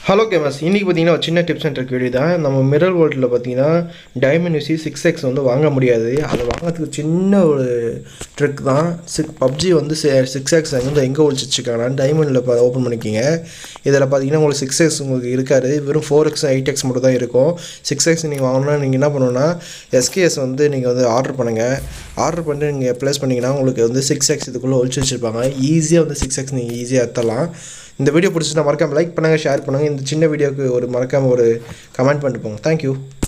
hello games இன்றைக்கி பார்த்தீங்கன்னா ஒரு சின்ன டிப்ஸ் அண்ட் ட்ரிக் வீடியோ தான் நம்ம மிரர் வேர்ல்டில் பார்த்தீங்கன்னா டைமண்ட் யூசி சிக்ஸ் எக்ஸ் வந்து வாங்க முடியாது அதை வாங்குறதுக்கு சின்ன ஒரு ட்ரிக் தான் சிக் பப்ஜி வந்து சிக்ஸ் எக்ஸ் வந்து எங்கே ஒழிச்சிருக்காங்கன்னா டைமண்டில் ஓப்பன் பண்ணிக்கிங்க இதில் பார்த்தீங்கன்னா உங்களுக்கு சிக்ஸ் எக்ஸ் உங்களுக்கு இருக்காது வெறும் ஃபோர் எக்ஸ் எயிட் எக்ஸ் மட்டும் தான் இருக்கும் சிக்ஸ் எக்ஸ் நீங்கள் வாங்கணும்னா நீங்கள் என்ன பண்ணணும்னா எஸ்கேஎஸ் வந்து நீங்கள் வந்து ஆர்டர் பண்ணுங்கள் ஆர்டர் பண்ணிட்டு நீங்கள் ப்ளேஸ் பண்ணிங்கன்னா உங்களுக்கு வந்து சிக்ஸ் எக்ஸ் இதுக்குள்ளே ஒழிச்சு வச்சுருப்பாங்க ஈஸியாக வந்து சிக்ஸ் எக்ஸ் நீங்கள் ஈஸியாக எத்தலாம் இந்த வீடியோ பிடிச்சிருந்தா மறக்காம லைக் பண்ணுங்கள் ஷேர் பண்ணுங்கள் இந்த சின்ன வீடியோக்கு ஒரு மறக்காமல் ஒரு கமெண்ட் பண்ணிட்டு போங்க தேங்க்யூ